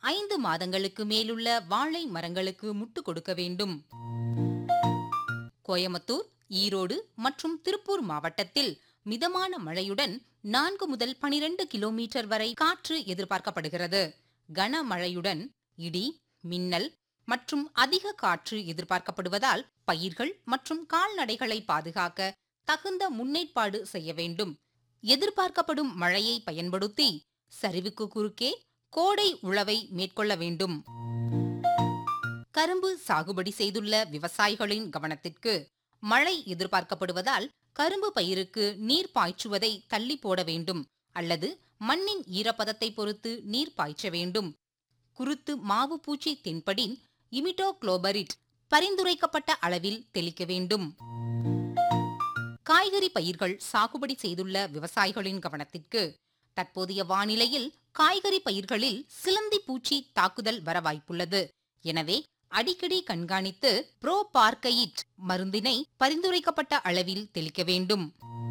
ஐந்து மாதங்களுக்கு மேலுள்ள வாழை மரங்களுக்கு முட்டு கொடுக்க வேண்டும் கோயமுத்தூர் ஈரோடு மற்றும் திருப்பூர் மாவட்டத்தில் மிதமான மழையுடன் நான்கு முதல் பனிரெண்டு கிலோமீட்டர் வரை காற்று எதிர்பார்க்கப்படுகிறது கனமழையுடன் இடி மின்னல் மற்றும் அதிக காற்று எதிர்பார்க்கப்படுவதால் பயிர்கள் மற்றும் கால்நடைகளை பாதுகாக்க தகுந்த முன்னேற்பாடு செய்ய வேண்டும் எதிர்பார்க்கப்படும் மழையை பயன்படுத்தி சரிவுக்கு குறுக்கே கோடை உழவை மேற்கொள்ள வேண்டும் கரும்பு சாகுபடி செய்துள்ள விவசாயிகளின் கவனத்திற்கு மழை எதிர்பார்க்கப்படுவதால் கரும்பு பயிருக்கு நீர் பாய்ச்சுவதை தள்ளி போட வேண்டும் அல்லது மண்ணின் ஈரப்பதத்தை பொறுத்து நீர் பாய்ச்ச வேண்டும் குருத்து மாவு பூச்சி தென்படின் இமிட்டோக்ளோபரிட் பரிந்துரைக்கப்பட்ட அளவில் தெளிக்க வேண்டும் காய்கறி பயிர்கள் சாகுபடி செய்துள்ள விவசாயிகளின் கவனத்திற்கு தற்போதைய வானிலையில் காய்கறி பயிர்களில் சிலந்தி பூச்சி தாக்குதல் வர வாய்ப்புள்ளது எனவே அடிக்கடி கண்காணித்து ப்ரோ பார்க்கையிட் மருந்தினை பரிந்துரைக்கப்பட்ட அளவில் தெளிக்க வேண்டும்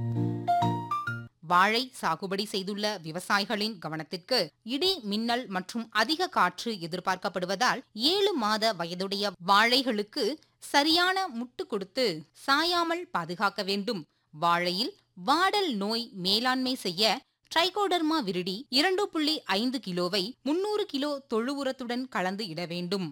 வாழை சாகுபடி செய்துள்ள விவசாயிகளின் கவனத்திற்கு இடி மின்னல் மற்றும் அதிக காற்று எதிர்பார்க்கப்படுவதால் ஏழு மாத வயதுடைய வாழைகளுக்கு சரியான முட்டு கொடுத்து சாயாமல் பாதுகாக்க வேண்டும் வாழையில் வாடல் நோய் மேலாண்மை செய்ய ட்ரைகோடர்மா விரிடி இரண்டு புள்ளி ஐந்து கிலோவை முன்னூறு கிலோ தொழு உரத்துடன் கலந்து இட வேண்டும்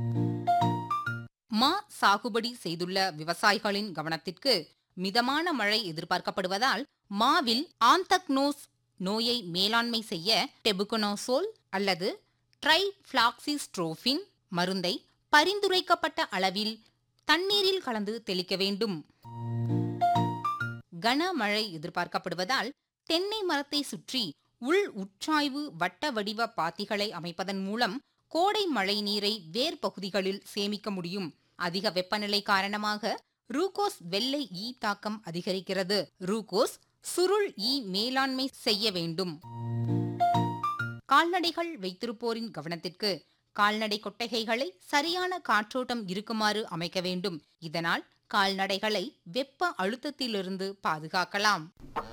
மா சாகுபடி செய்துள்ள விவசாயிகளின் கவனத்திற்கு மிதமான மழை எதிர்பார்க்கப்படுவதால் மாவில் ஆந்தக்னோஸ் நோயை மேலாண்மை செய்ய டெபுகனோசோல் அல்லது ட்ரைஃபிளாக்சிஸ்ட்ரோஃபின் மருந்தை பரிந்துரைக்கப்பட்ட அளவில் தண்ணீரில் கலந்து தெளிக்க வேண்டும் கனமழை எதிர்பார்க்கப்படுவதால் தென்னை மரத்தை சுற்றி உள் உட்சாய்வு வட்ட வடிவ பாத்திகளை அமைப்பதன் மூலம் கோடை மழை நீரை வேர் பகுதிகளில் சேமிக்க முடியும் அதிக வெப்பநிலை காரணமாக ரூகோஸ் வெள்ளை ஈ தாக்கம் அதிகரிக்கிறது ரூகோஸ் சுருள் ஈ மேலாண்மை செய்ய வேண்டும் கால்நடைகள் வைத்திருப்போரின் கவனத்திற்கு கால்நடை கொட்டகைகளை சரியான காற்றோட்டம் இருக்குமாறு அமைக்க வேண்டும் இதனால் கால்நடைகளை வெப்ப அழுத்தத்திலிருந்து பாதுகாக்கலாம்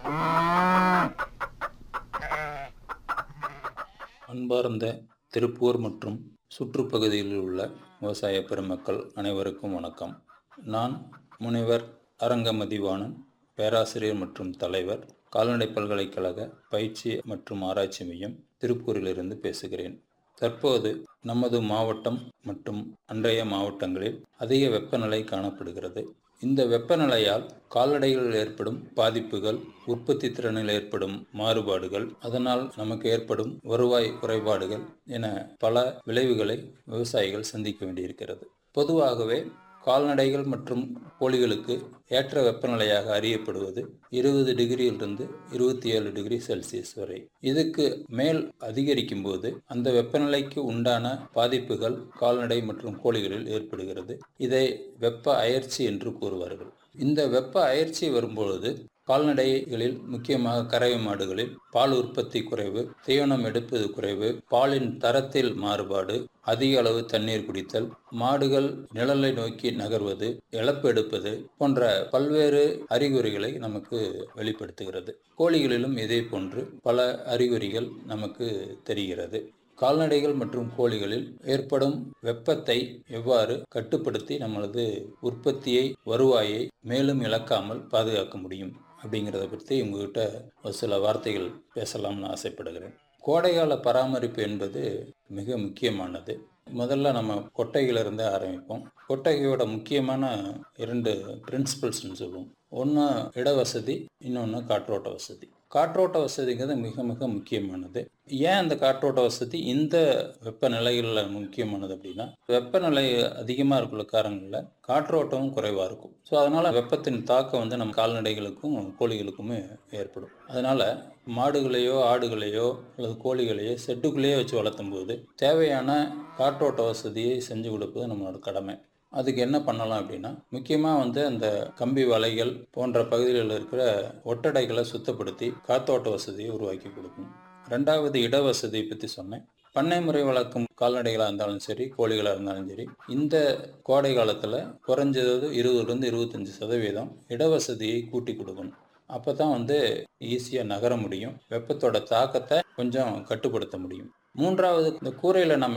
அன்பார்ந்த திருப்பூர் மற்றும் சுற்றுப்பகுதியில் உள்ள விவசாய பெருமக்கள் அனைவருக்கும் வணக்கம் நான் முனைவர் அரங்கமதிவாணன் பேராசிரியர் மற்றும் தலைவர் கால்நடை பல்கலைக்கழக பயிற்சி மற்றும் ஆராய்ச்சி மையம் திருப்பூரிலிருந்து பேசுகிறேன் தற்போது நமது மாவட்டம் மற்றும் அன்றைய மாவட்டங்களில் அதிக வெப்பநிலை காணப்படுகிறது இந்த வெப்பநிலையால் கால்நடைகளில் ஏற்படும் பாதிப்புகள் உற்பத்தி திறனில் ஏற்படும் மாறுபாடுகள் அதனால் நமக்கு ஏற்படும் வருவாய் குறைபாடுகள் என பல விளைவுகளை விவசாயிகள் சந்திக்க வேண்டியிருக்கிறது பொதுவாகவே கால்நடைகள் மற்றும் கோழிகளுக்கு ஏற்ற வெப்பநிலையாக அறியப்படுவது இருபது டிகிரியிலிருந்து இருபத்தி ஏழு டிகிரி செல்சியஸ் வரை இதுக்கு மேல் அதிகரிக்கும் போது அந்த வெப்பநிலைக்கு உண்டான பாதிப்புகள் கால்நடை மற்றும் கோழிகளில் ஏற்படுகிறது இதை வெப்ப அயற்சி என்று கூறுவார்கள் இந்த வெப்ப அயற்சி வரும்பொழுது கால்நடைகளில் முக்கியமாக கறவை மாடுகளில் பால் உற்பத்தி குறைவு தீவனம் எடுப்பது குறைவு பாலின் தரத்தில் மாறுபாடு அதிக அளவு தண்ணீர் குடித்தல் மாடுகள் நிழலை நோக்கி நகர்வது இழப்பு எடுப்பது போன்ற பல்வேறு அறிகுறிகளை நமக்கு வெளிப்படுத்துகிறது கோழிகளிலும் இதே போன்று பல அறிகுறிகள் நமக்கு தெரிகிறது கால்நடைகள் மற்றும் கோழிகளில் ஏற்படும் வெப்பத்தை எவ்வாறு கட்டுப்படுத்தி நம்மளது உற்பத்தியை வருவாயை மேலும் இழக்காமல் பாதுகாக்க முடியும் அப்படிங்கிறத பற்றி உங்ககிட்ட ஒரு சில வார்த்தைகள் பேசலாம்னு ஆசைப்படுகிறேன் கோடைகால பராமரிப்பு என்பது மிக முக்கியமானது முதல்ல நம்ம கொட்டைகளிலிருந்து ஆரம்பிப்போம் கொட்டகையோட முக்கியமான இரண்டு பிரின்சிபல்ஸ்னு சொல்லுவோம் ஒன்று இட வசதி இன்னொன்று காற்றோட்ட வசதி காற்றோட்ட வசதிங்கிறது மிக மிக முக்கியமானது ஏன் அந்த காற்றோட்ட வசதி இந்த வெப்பநிலைகளில் முக்கியமானது அப்படின்னா வெப்பநிலை அதிகமாக இருக்குள்ள காரணங்களில் காற்றோட்டமும் குறைவாக இருக்கும் ஸோ அதனால் வெப்பத்தின் தாக்கம் வந்து நம்ம கால்நடைகளுக்கும் கோழிகளுக்குமே ஏற்படும் அதனால் மாடுகளையோ ஆடுகளையோ அல்லது கோழிகளையோ செட்டுக்குள்ளேயே வச்சு வளர்த்தும் போது தேவையான காற்றோட்ட வசதியை செஞ்சு கொடுப்பது நம்மளோட கடமை அதுக்கு என்ன பண்ணலாம் அப்படின்னா முக்கியமாக வந்து அந்த கம்பி வலைகள் போன்ற பகுதிகளில் இருக்கிற ஒட்டடைகளை சுத்தப்படுத்தி காத்தோட்ட வசதியை உருவாக்கி கொடுக்கணும் ரெண்டாவது இட வசதியை பற்றி சொன்னேன் பண்ணை முறை வளர்க்கும் கால்நடைகளாக இருந்தாலும் சரி கோழிகளாக இருந்தாலும் சரி இந்த கோடை காலத்தில் குறைஞ்சது இருபதுலேருந்து இருபத்தஞ்சி சதவீதம் இடவசதியை கூட்டி கொடுக்கணும் அப்போ தான் வந்து ஈஸியாக நகர முடியும் வெப்பத்தோட தாக்கத்தை கொஞ்சம் கட்டுப்படுத்த முடியும் மூன்றாவது இந்த கூரையில் நம்ம